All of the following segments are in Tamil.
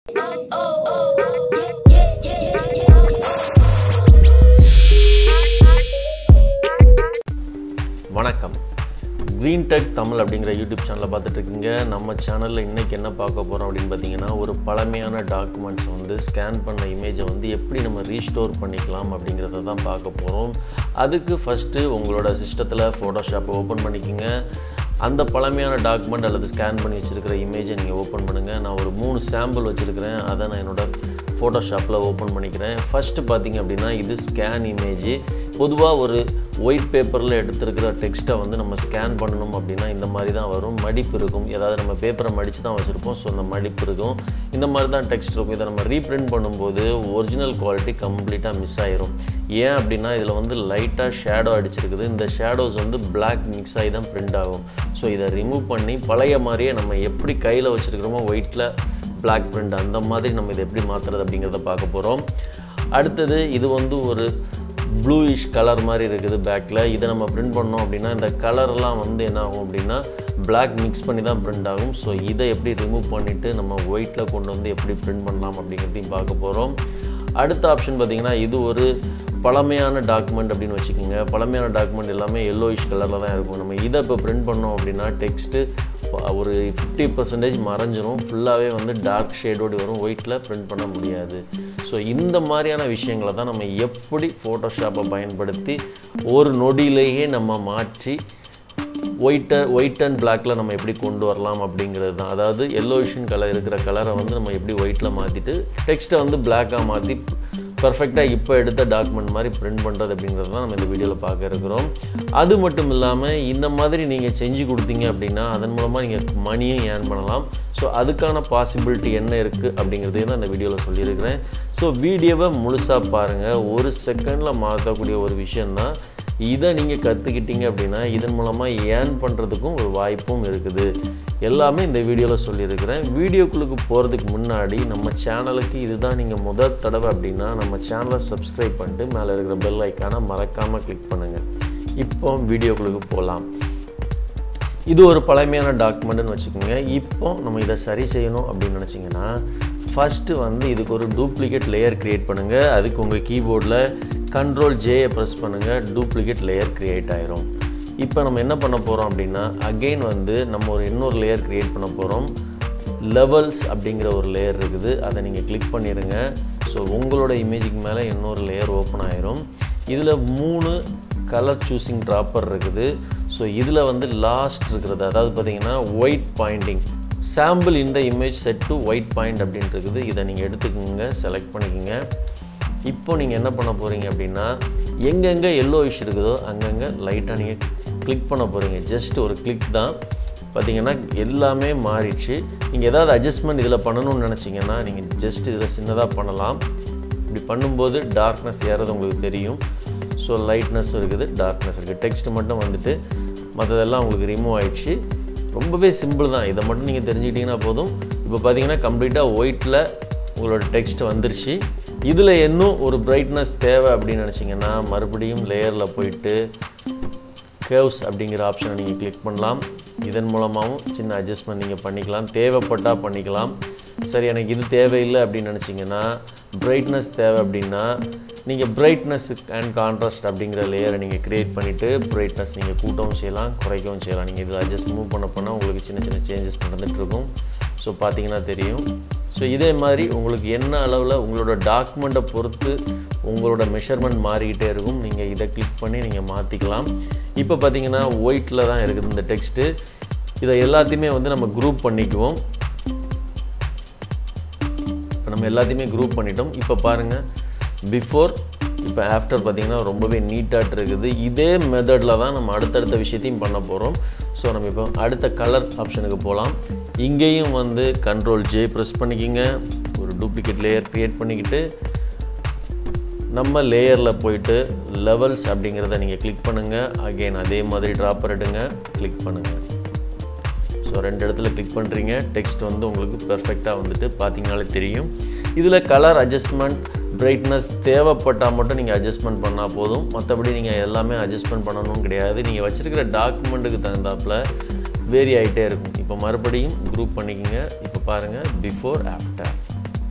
வணக்கம் க்ரீன் டெக் தமிழ் அப்படிங்கிற யூடியூப் சேனலை பார்த்துட்டு இருக்கீங்க நம்ம சேனலில் இன்றைக்கி என்ன பார்க்க போகிறோம் அப்படின்னு பார்த்தீங்கன்னா ஒரு பழமையான டாக்குமெண்ட்ஸ் வந்து ஸ்கேன் பண்ண இமேஜை வந்து எப்படி நம்ம ரீஸ்டோர் பண்ணிக்கலாம் அப்படிங்கிறத தான் பார்க்க போகிறோம் அதுக்கு ஃபஸ்ட்டு உங்களோட சிஸ்டத்தில் ஃபோட்டோஷாப்பை ஓப்பன் பண்ணிக்கோங்க அந்த பழமையான டாக்குமெண்ட் அல்லது ஸ்கேன் பண்ணி வச்சுருக்கிற இமேஜை நீங்கள் ஓப்பன் பண்ணுங்கள் நான் ஒரு மூணு சாம்பிள் வச்சுருக்கிறேன் அதை நான் என்னோட ஃபோட்டோஷாப்பில் ஓப்பன் பண்ணிக்கிறேன் ஃபஸ்ட்டு பார்த்தீங்க அப்படின்னா இது ஸ்கேன் இமேஜ் பொதுவாக ஒரு ஒயிட் பேப்பரில் எடுத்திருக்கிற டெக்ஸ்ட்டை வந்து நம்ம ஸ்கேன் பண்ணணும் அப்படின்னா இந்த மாதிரி தான் வரும் மடிப்பு இருக்கும் ஏதாவது நம்ம பேப்பரை மடித்து தான் வச்சுருப்போம் ஸோ அந்த மடிப்பு இருக்கும் இந்த மாதிரி தான் டெக்ஸ்ட் இருக்கும் இதை நம்ம ரீப்ரிண்ட் பண்ணும்போது ஒரிஜினல் குவாலிட்டி கம்ப்ளீட்டாக மிஸ் ஆயிரும் ஏன் அப்படின்னா இதில் வந்து லைட்டாக ஷேடோ அடிச்சிருக்குது இந்த ஷேடோஸ் வந்து பிளாக் மிக்ஸ் ஆகி தான் பிரிண்ட் ஆகும் ஸோ இதை ரிமூவ் பண்ணி பழைய மாதிரியே நம்ம எப்படி கையில் வச்சுருக்கிறோமோ ஒயிட்டில் பிளாக் பிரிண்ட் அந்த மாதிரி நம்ம இதை எப்படி மாற்றுறது அப்படிங்கிறத பார்க்க போகிறோம் அடுத்தது இது வந்து ஒரு ப்ளூயிஷ் கலர் மாதிரி இருக்குது பேக்கில் இதை நம்ம பிரிண்ட் பண்ணோம் அப்படின்னா இந்த கலர்லாம் வந்து என்ன ஆகும் அப்படின்னா பிளாக் மிக்ஸ் பண்ணி தான் பிரிண்ட் ஆகும் ஸோ இதை எப்படி ரிமூவ் பண்ணிவிட்டு நம்ம ஒயிட்டில் கொண்டு வந்து எப்படி பிரிண்ட் பண்ணலாம் அப்படிங்கிறதையும் பார்க்க போகிறோம் அடுத்த ஆப்ஷன் பார்த்திங்கன்னா இது ஒரு பழமையான டாக்குமெண்ட் அப்படின்னு வச்சுக்கோங்க பழமையான டாக்குமெண்ட் எல்லாமே எல்லோயிஷ் கலரில் தான் இருக்கும் நம்ம இதை இப்போ பிரிண்ட் பண்ணோம் அப்படின்னா டெக்ஸ்ட்டு ஒரு ஃபிஃப்டி பர்சன்டேஜ் மறைஞ்சிரும் ஃபுல்லாகவே வந்து டார்க் ஷேடோடு வரும் ஒயிட்டில் பிரிண்ட் பண்ண முடியாது ஸோ இந்த மாதிரியான விஷயங்களை தான் நம்ம எப்படி ஃபோட்டோஷாப்பை பயன்படுத்தி ஒரு நொடியிலேயே நம்ம மாற்றி ஒயிட்டை ஒயிட் அண்ட் பிளாக்கில் நம்ம எப்படி கொண்டு வரலாம் அப்படிங்கிறது தான் அதாவது எல்லோயிஷன் கலர் இருக்கிற கலரை வந்து நம்ம எப்படி ஒயிட்டில் மாற்றிட்டு டெக்ஸ்ட்டை வந்து பிளாக்காக மாற்றி பர்ஃபெக்டாக இப்போ எடுத்த டாக்குமெண்ட் மாதிரி பிரிண்ட் பண்ணுறது அப்படிங்கிறது தான் நம்ம இந்த வீடியோவில் பார்க்க இருக்கிறோம் அது மட்டும் இல்லாமல் இந்த மாதிரி நீங்கள் செஞ்சு கொடுத்தீங்க அப்படின்னா அதன் மூலமாக நீங்கள் மணியும் ஏர்ன் பண்ணலாம் ஸோ அதுக்கான பாசிபிலிட்டி என்ன இருக்குது அப்படிங்கிறதையும் தான் இந்த வீடியோவில் சொல்லியிருக்கிறேன் ஸோ வீடியோவை முழுசாக பாருங்கள் ஒரு செகண்டில் மாற்றக்கூடிய ஒரு விஷயந்தான் இதை நீங்கள் கற்றுக்கிட்டீங்க அப்படின்னா இதன் மூலமாக ஏர்ன் பண்ணுறதுக்கும் ஒரு வாய்ப்பும் இருக்குது எல்லாமே இந்த வீடியோவில் சொல்லியிருக்கிறேன் வீடியோக்குள்ளுக்கு போகிறதுக்கு முன்னாடி நம்ம சேனலுக்கு இதுதான் நீங்கள் முதல் தடவை அப்படின்னா நம்ம சேனலை சப்ஸ்கிரைப் பண்ணிட்டு மேலே இருக்கிற பெல் ஐக்கானை மறக்காமல் கிளிக் பண்ணுங்கள் இப்போ வீடியோக்குள்ளுக்கு போகலாம் இது ஒரு பழமையான டாக்குமெண்ட்டுன்னு வச்சுக்கோங்க இப்போ நம்ம இதை சரி செய்யணும் அப்படின்னு நினச்சிங்கன்னா ஃபஸ்ட்டு வந்து இதுக்கு ஒரு டூப்ளிகேட் லேயர் க்ரியேட் பண்ணுங்கள் அதுக்கு உங்கள் கீபோர்டில் கண்ட்ரோல் ஜேயை ப்ரெஸ் பண்ணுங்கள் டூப்ளிகேட் லேயர் க்ரியேட் ஆயிரும் இப்போ நம்ம என்ன பண்ண போகிறோம் அப்படின்னா அகெயின் வந்து நம்ம ஒரு இன்னொரு லேயர் க்ரியேட் பண்ண போகிறோம் லெவல்ஸ் அப்படிங்கிற ஒரு லேயர் இருக்குது அதை நீங்கள் கிளிக் பண்ணிடுங்க ஸோ உங்களோட இமேஜுக்கு மேலே இன்னொரு லேயர் ஓப்பன் ஆயிரும் இதில் மூணு கலர் சூஸிங் ட்ராப்பர் இருக்குது ஸோ இதில் வந்து லாஸ்ட் இருக்கிறது அதாவது பார்த்தீங்கன்னா ஒயிட் பாயிண்டிங் சாம்பிள் இந்த image set to white point அப்படின்ட்டு இருக்குது இதை நீங்கள் எடுத்துக்கோங்க செலக்ட் பண்ணிக்கோங்க இப்போ நீங்கள் என்ன பண்ண போகிறீங்க அப்படின்னா எங்கெங்கே எல்லோ இஷ் இருக்குதோ அங்கங்கே லைட்டாக நீங்கள் கிளிக் பண்ண போகிறீங்க ஜஸ்ட் ஒரு கிளிக் தான் பார்த்தீங்கன்னா எல்லாமே மாறிடுச்சு நீங்கள் ஏதாவது அட்ஜஸ்ட்மெண்ட் இதில் பண்ணணும்னு நினச்சிங்கன்னா நீங்கள் ஜஸ்ட் இதில் சின்னதாக பண்ணலாம் இப்படி பண்ணும்போது டார்க்னஸ் ஏறது உங்களுக்கு தெரியும் ஸோ லைட்னஸ் இருக்குது டார்க்னஸ் இருக்குது டெக்ஸ்ட் மட்டும் வந்துட்டு மற்றதெல்லாம் உங்களுக்கு ரிமூவ் ஆயிடுச்சு ரொம்பவே சிம்பிள் தான் இதை மட்டும் நீங்கள் தெரிஞ்சுக்கிட்டிங்கன்னா போதும் இப்போ பார்த்தீங்கன்னா கம்ப்ளீட்டாக ஒயிட்டில் உங்களோட டெக்ஸ்ட் வந்துருச்சு இதில் இன்னும் ஒரு பிரைட்னஸ் தேவை அப்படின்னு நினச்சிங்கன்னா மறுபடியும் லேயரில் போயிட்டு கேவ்ஸ் அப்படிங்கிற ஆப்ஷனை நீங்கள் கிளிக் பண்ணலாம் இதன் மூலமாகவும் சின்ன அட்ஜஸ்ட்மெண்ட் நீங்கள் பண்ணிக்கலாம் தேவைப்பட்டால் பண்ணிக்கலாம் சரி எனக்கு இது தேவையில்லை அப்படின்னு நினச்சிங்கன்னா பிரைட்னஸ் தேவை அப்படின்னா நீங்கள் பிரைட்னஸ் அண்ட் கான்ட்ராஸ்ட் அப்படிங்கிற லேயரை நீங்கள் க்ரியேட் பண்ணிவிட்டு பிரைட்னஸ் நீங்கள் கூட்டவும் செய்யலாம் குறைக்கவும் செய்யலாம் நீங்கள் இதில் அட்ஜஸ்ட் மூவ் பண்ண பண்ணால் உங்களுக்கு சின்ன சின்ன சேஞ்சஸ் நடந்துகிட்ருக்கும் ஸோ பார்த்தீங்கன்னா தெரியும் ஸோ இதே மாதிரி உங்களுக்கு என்ன அளவில் உங்களோட டாக்குமெண்ட்டை பொறுத்து உங்களோட மெஷர்மெண்ட் மாறிக்கிட்டே இருக்கும் நீங்கள் இதை கிளிக் பண்ணி நீங்கள் மாற்றிக்கலாம் இப்போ பார்த்தீங்கன்னா ஒயிட்டில் தான் இருக்குது இந்த டெக்ஸ்ட்டு இதை எல்லாத்தையுமே வந்து நம்ம குரூப் பண்ணிக்குவோம் இப்போ நம்ம எல்லாத்தையுமே குரூப் பண்ணிட்டோம் இப்போ பாருங்கள் பிஃபோர் இப்போ ஆஃப்டர் பார்த்திங்கன்னா ரொம்பவே நீட்டாக இருக்குது இதே மெத்தடில் தான் நம்ம அடுத்தடுத்த விஷயத்தையும் பண்ண போகிறோம் ஸோ நம்ம இப்போ அடுத்த கலர் ஆப்ஷனுக்கு போகலாம் இங்கேயும் வந்து கண்ட்ரோல் ஜே ப்ரெஸ் பண்ணிக்கிங்க ஒரு டூப்ளிகேட் லேயர் க்ரியேட் பண்ணிக்கிட்டு நம்ம லேயரில் போயிட்டு லெவல்ஸ் அப்படிங்கிறத நீங்கள் கிளிக் பண்ணுங்கள் அகெயின் அதே மாதிரி ட்ராப்பர் எடுங்க கிளிக் பண்ணுங்கள் ஸோ ரெண்டு இடத்துல கிளிக் பண்ணுறீங்க டெக்ஸ்ட் வந்து உங்களுக்கு பெர்ஃபெக்டாக வந்துட்டு பார்த்தீங்கனாலே தெரியும் இதில் கலர் அட்ஜஸ்ட்மெண்ட் பிரைட்னஸ் தேவைப்பட்டால் மட்டும் நீங்கள் அட்ஜஸ்ட்மெண்ட் பண்ணால் போதும் மற்றபடி நீங்கள் எல்லாமே அட்ஜஸ்ட்மெண்ட் பண்ணணும்னு கிடையாது நீங்கள் வச்சுருக்கிற டாக்குமெண்ட்டுக்கு தகுந்தாப்பில் வேரி ஆகிட்டே இருக்கும் இப்போ மறுபடியும் குரூப் பண்ணிக்கோங்க இப்போ பாருங்கள் பிஃபோர் ஆஃப்டர்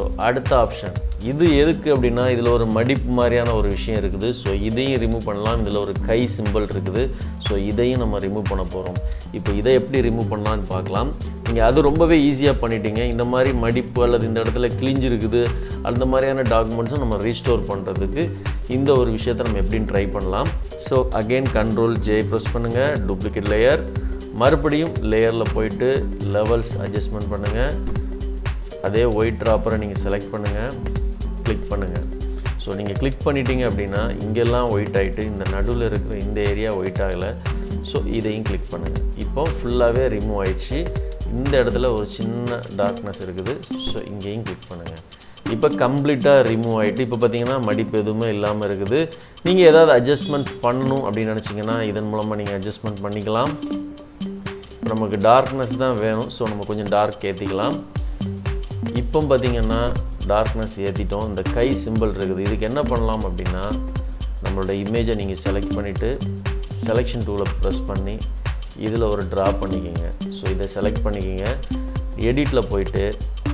ஸோ அடுத்த ஆப்ஷன் இது எதுக்கு அப்படின்னா இதில் ஒரு மடிப்பு மாதிரியான ஒரு விஷயம் இருக்குது ஸோ இதையும் ரிமூவ் பண்ணலாம் இதில் ஒரு கை சிம்பிள் இருக்குது ஸோ இதையும் நம்ம ரிமூவ் பண்ண போகிறோம் இப்போ இதை எப்படி ரிமூவ் பண்ணலான்னு பார்க்கலாம் நீங்கள் அது ரொம்பவே ஈஸியாக பண்ணிட்டீங்க இந்த மாதிரி மடிப்பு அல்லது இந்த இடத்துல கிழிஞ்சிருக்குது அந்த மாதிரியான டாக்குமெண்ட்ஸும் நம்ம ரீஸ்டோர் பண்ணுறதுக்கு இந்த ஒரு விஷயத்தை நம்ம எப்படின்னு ட்ரை பண்ணலாம் so again control J press பண்ணுங்கள் டூப்ளிகேட் லேயர் மறுபடியும் லேயரில் போயிட்டு லெவல்ஸ் அட்ஜஸ்ட்மெண்ட் பண்ணுங்கள் அதே ஒயிட் ட்ராப்பரை நீங்கள் செலக்ட் பண்ணுங்கள் கிளிக் பண்ணுங்கள் ஸோ நீங்கள் கிளிக் பண்ணிட்டீங்க அப்படின்னா இங்கெல்லாம் ஒயிட் ஆகிட்டு இந்த நடுவில் இருக்கிற இந்த ஏரியா ஒயிட் ஆகலை ஸோ இதையும் கிளிக் பண்ணுங்கள் இப்போ ஃபுல்லாகவே ரிமூவ் ஆயிடுச்சு இந்த இடத்துல ஒரு சின்ன டார்க்னஸ் இருக்குது ஸோ இங்கேயும் கிளிக் பண்ணுங்கள் இப்போ கம்ப்ளீட்டாக ரிமூவ் ஆகிட்டு இப்போ பார்த்தீங்கன்னா மடிப்பு எதுவுமே இல்லாமல் இருக்குது நீங்கள் ஏதாவது அட்ஜஸ்ட்மெண்ட் பண்ணணும் அப்படின்னு நினச்சிங்கன்னா இதன் மூலமாக நீங்கள் அட்ஜஸ்ட்மெண்ட் பண்ணிக்கலாம் இப்போ நமக்கு டார்க்னஸ் தான் வேணும் ஸோ நம்ம கொஞ்சம் டார்க் ஏற்றிக்கலாம் இப்போ பார்த்தீங்கன்னா டார்க்னஸ் ஏற்றிட்டோம் இந்த கை சிம்பிள் இருக்குது இதுக்கு என்ன பண்ணலாம் அப்படின்னா நம்மளோட இமேஜை நீங்கள் செலக்ட் பண்ணிவிட்டு செலெக்ஷன் டூலை ப்ரெஸ் பண்ணி இதில் ஒரு ட்ரா பண்ணிக்கிங்க ஸோ இதை செலக்ட் பண்ணிக்கிங்க எடிட்டில் போயிட்டு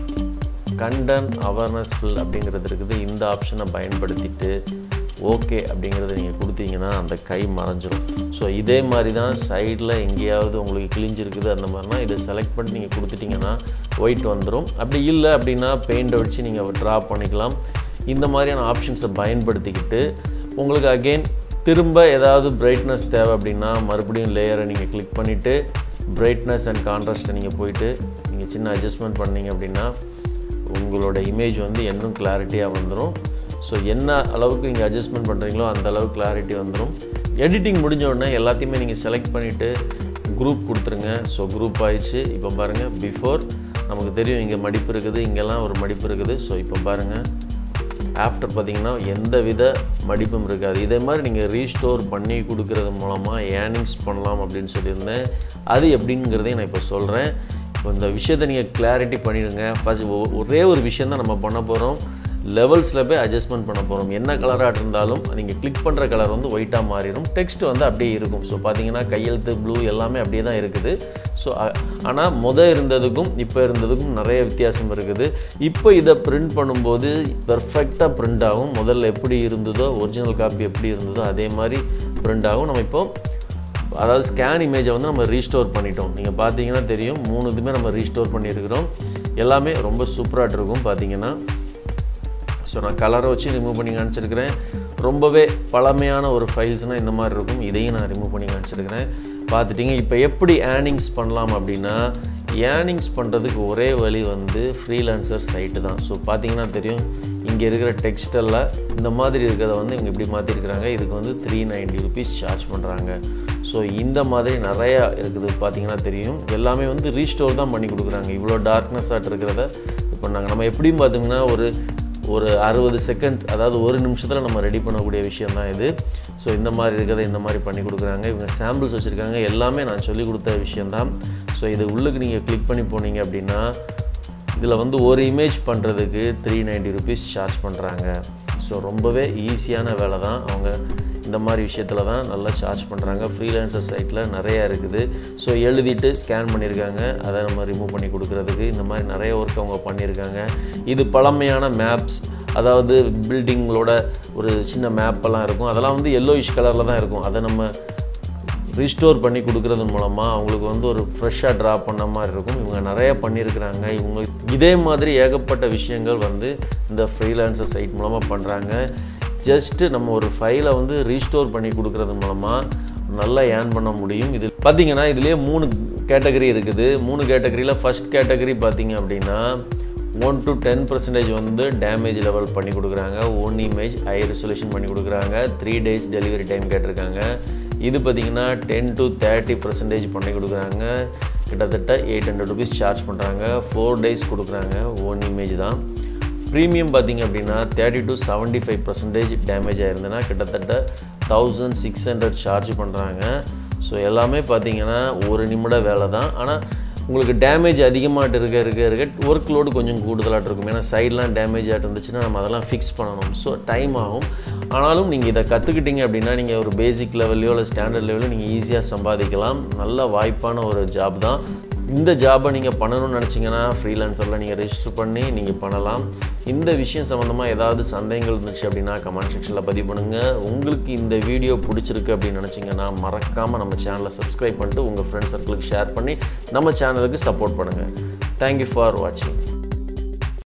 கண்டன் அவேர்னஸ் ஃபில் அப்படிங்கிறது இருக்குது இந்த ஆப்ஷனை பயன்படுத்திட்டு ஓகே அப்படிங்கிறத நீங்கள் கொடுத்தீங்கன்னா அந்த கை மறைஞ்சிரும் ஸோ இதே மாதிரி தான் சைடில் எங்கேயாவது உங்களுக்கு கிழிஞ்சிருக்குது அந்த மாதிரினா இதை செலக்ட் பண்ணி நீங்கள் கொடுத்துட்டிங்கன்னா ஒயிட் வந்துடும் அப்படி இல்லை அப்படின்னா பெயிண்டை வச்சு நீங்கள் ட்ரா பண்ணிக்கலாம் இந்த மாதிரியான ஆப்ஷன்ஸை பயன்படுத்திக்கிட்டு உங்களுக்கு அகெயின் திரும்ப ஏதாவது பிரைட்னஸ் தேவை அப்படின்னா மறுபடியும் லேயரை நீங்கள் கிளிக் பண்ணிவிட்டு பிரைட்னஸ் அண்ட் கான்ட்ராஸ்ட்டை நீங்கள் போயிட்டு நீங்கள் சின்ன அட்ஜஸ்ட்மெண்ட் பண்ணீங்க அப்படின்னா உங்களோட இமேஜ் வந்து இன்னும் கிளாரிட்டியாக வந்துடும் ஸோ என்ன அளவுக்கு நீங்கள் அட்ஜஸ்ட்மெண்ட் பண்ணுறீங்களோ அந்த அளவுக்கு கிளாரிட்டி வந்துடும் எடிட்டிங் முடிஞ்ச உடனே எல்லாத்தையுமே நீங்கள் செலக்ட் பண்ணிவிட்டு குரூப் கொடுத்துருங்க ஸோ குரூப் ஆயிடுச்சு இப்போ பாருங்கள் பிஃபோர் நமக்கு தெரியும் இங்கே மடிப்பு இருக்குது இங்கெல்லாம் ஒரு மடிப்பு இருக்குது ஸோ இப்போ பாருங்கள் ஆஃப்டர் பார்த்தீங்கன்னா எந்த வித மடிப்பும் இருக்காது இதே மாதிரி நீங்கள் ரீஸ்டோர் பண்ணி கொடுக்கறது மூலமாக ஏர்னிங்ஸ் பண்ணலாம் அப்படின்னு சொல்லியிருந்தேன் அது எப்படிங்கிறதையும் நான் இப்போ சொல்கிறேன் இப்போ இந்த விஷயத்தை நீங்கள் கிளாரிட்டி பண்ணிடுங்க ஃபஸ்ட் ஒரே ஒரு விஷயம் தான் நம்ம பண்ண போகிறோம் லெவல்ஸில் போய் அட்ஜஸ்ட்மெண்ட் பண்ண போகிறோம் என்ன கலராக இருந்தாலும் நீங்கள் கிளிக் பண்ணுற கலர் வந்து ஒயிட்டாக மாறிடும் டெக்ஸ்ட் வந்து அப்படியே இருக்கும் ஸோ பார்த்தீங்கன்னா கையெழுத்து ப்ளூ எல்லாமே அப்படியே தான் இருக்குது ஸோ ஆனால் முத இருந்ததுக்கும் இப்போ இருந்ததுக்கும் நிறைய வித்தியாசம் இருக்குது இப்போ இதை பிரிண்ட் பண்ணும்போது பெர்ஃபெக்டாக பிரிண்ட் ஆகும் முதல்ல எப்படி இருந்ததோ ஒரிஜினல் காப்பி எப்படி இருந்ததோ அதே மாதிரி பிரிண்ட் ஆகும் நம்ம இப்போ அதாவது ஸ்கேன் இமேஜை வந்து நம்ம ரீஸ்டோர் பண்ணிட்டோம் நீங்கள் பார்த்தீங்கன்னா தெரியும் மூணு இதுமே நம்ம ரீஸ்டோர் பண்ணியிருக்கிறோம் எல்லாமே ரொம்ப சூப்பராக இருக்கும் பார்த்தீங்கன்னா ஸோ நான் கலரை வச்சு ரிமூவ் பண்ணி காமிச்சிருக்கிறேன் ரொம்பவே பழமையான ஒரு ஃபைல்ஸ்னால் இந்த மாதிரி இருக்கும் இதையும் நான் ரிமூவ் பண்ணி காமிச்சிருக்கிறேன் பார்த்துட்டிங்க இப்போ எப்படி ஏர்னிங்ஸ் பண்ணலாம் அப்படின்னா ஏர்னிங்ஸ் பண்ணுறதுக்கு ஒரே வழி வந்து ஃப்ரீலான்சர் சைட்டு தான் ஸோ பார்த்தீங்கன்னா தெரியும் இங்கே இருக்கிற டெக்ஸ்டெல்லாம் இந்த மாதிரி இருக்கிறத வந்து இவங்க இப்படி மாற்றிருக்கிறாங்க இதுக்கு வந்து த்ரீ நைன்ட்டி ருபீஸ் சார்ஜ் பண்ணுறாங்க ஸோ இந்த மாதிரி நிறையா இருக்குது பார்த்தீங்கன்னா தெரியும் எல்லாமே வந்து ரீஸ்டோர் தான் பண்ணி கொடுக்குறாங்க இவ்வளோ டார்க்னஸ் ஆட் இருக்கிறத இப்போ நாங்கள் நம்ம எப்படியும் பார்த்தோம்னா ஒரு ஒரு அறுபது செகண்ட் அதாவது ஒரு நிமிஷத்தில் நம்ம ரெடி பண்ணக்கூடிய விஷயம் தான் இது ஸோ இந்த மாதிரி இருக்கிறத இந்த மாதிரி பண்ணி கொடுக்குறாங்க இவங்க சாம்பிள்ஸ் வச்சுருக்காங்க எல்லாமே நான் சொல்லி கொடுத்த விஷயந்தான் ஸோ இது உள்ளுக்கு நீங்கள் கிளிக் பண்ணி போனீங்க அப்படின்னா இதில் வந்து ஒரு இமேஜ் பண்ணுறதுக்கு த்ரீ நைன்ட்டி ருபீஸ் சார்ஜ் பண்ணுறாங்க ஸோ ரொம்பவே ஈஸியான வேலை தான் அவங்க இந்த மாதிரி விஷயத்தில் தான் நல்லா சார்ஜ் பண்ணுறாங்க ஃப்ரீலான்சர் சைட்டில் நிறையா இருக்குது ஸோ எழுதிட்டு ஸ்கேன் பண்ணியிருக்காங்க அதை நம்ம ரிமூவ் பண்ணி கொடுக்குறதுக்கு இந்த மாதிரி நிறைய ஒர்க் அவங்க பண்ணியிருக்காங்க இது பழமையான மேப்ஸ் அதாவது பில்டிங்களோட ஒரு சின்ன மேப்பெல்லாம் இருக்கும் அதெல்லாம் வந்து எல்லோயிஷ் கலரில் தான் இருக்கும் அதை நம்ம ரீஸ்டோர் பண்ணி கொடுக்கறது மூலமாக அவங்களுக்கு வந்து ஒரு ஃப்ரெஷ்ஷாக ட்ரா பண்ண மாதிரி இருக்கும் இவங்க நிறைய பண்ணியிருக்கிறாங்க இவங்க இதே மாதிரி ஏகப்பட்ட விஷயங்கள் வந்து இந்த ஃப்ரீலான்சர் சைட் மூலமாக பண்ணுறாங்க ஜஸ்ட்டு நம்ம ஒரு ஃபைலை வந்து ரீஸ்டோர் பண்ணி கொடுக்கறது மூலமாக நல்லா ஏர்ன் பண்ண முடியும் இது பார்த்தீங்கன்னா இதுலேயே மூணு கேட்டகரி இருக்குது மூணு கேட்டகரியில் ஃபஸ்ட் கேட்டகரி பார்த்தீங்க அப்படின்னா ஒன் டு டென் பர்சன்டேஜ் வந்து டேமேஜ் லெவல் பண்ணி கொடுக்குறாங்க ஒன் இமேஜ் ஹை ரெசல்யூஷன் பண்ணி கொடுக்குறாங்க த்ரீ டேஸ் டெலிவரி டைம் கேட்டிருக்காங்க இது பார்த்திங்கன்னா டென் டு தேர்ட்டி பர்சன்டேஜ் பண்ணி கொடுக்குறாங்க கிட்டத்தட்ட எயிட் ஹண்ட்ரட் ருபீஸ் சார்ஜ் பண்ணுறாங்க ஃபோர் டேஸ் கொடுக்குறாங்க ஒன் இமேஜ் தான் ப்ரீமியம் பார்த்திங்க அப்படின்னா thirty to seventy five percentage damage ஆயிருந்ததுன்னா கிட்டத்தட்ட தௌசண்ட் சிக்ஸ் ஹண்ட்ரட் சார்ஜ் பண்ணுறாங்க ஸோ எல்லாமே பார்த்திங்கன்னா ஒரு நிமிட வேலை தான் ஆனால் உங்களுக்கு டேமேஜ் அதிகமாகிட்டு இருக்க இருக்க இருக்க ஒர்க் லோடு கொஞ்சம் கூடுதலாக இருக்கும் ஏன்னா சைட்லாம் டேமேஜ் ஆகிட்டு இருந்துச்சுன்னா நம்ம அதெல்லாம் ஃபிக்ஸ் பண்ணணும் ஸோ டைம் ஆகும் ஆனாலும் நீங்கள் இதை கற்றுக்கிட்டீங்க அப்படின்னா நீங்கள் ஒரு பேசிக் லெவல்லையோ இல்லை ஸ்டாண்டர்ட் லெவலில் நீங்கள் ஈஸியாக சம்பாதிக்கலாம் நல்ல வாய்ப்பான ஒரு ஜாப் தான் இந்த ஜாபை நீங்கள் பண்ணணும்னு நினச்சிங்கன்னா ஃப்ரீலான்சரில் நீங்கள் ரெஜிஸ்டர் பண்ணி நீங்கள் பண்ணலாம் இந்த விஷயம் சம்மந்தமாக ஏதாவது சந்தேகங்கள் இருந்துச்சு அப்படின்னா கமெண்ட் செக்ஷனில் பதிவு பண்ணுங்கள் உங்களுக்கு இந்த வீடியோ பிடிச்சிருக்கு அப்படின்னு நினச்சிங்கன்னா மறக்காமல் நம்ம சேனலை சப்ஸ்கிரைப் பண்ணிட்டு உங்கள் ஃப்ரெண்ட்ஸ் சர்க்கிளுக்கு ஷேர் பண்ணி நம்ம சேனலுக்கு சப்போர்ட் பண்ணுங்கள் தேங்க்யூ ஃபார் வாட்சிங்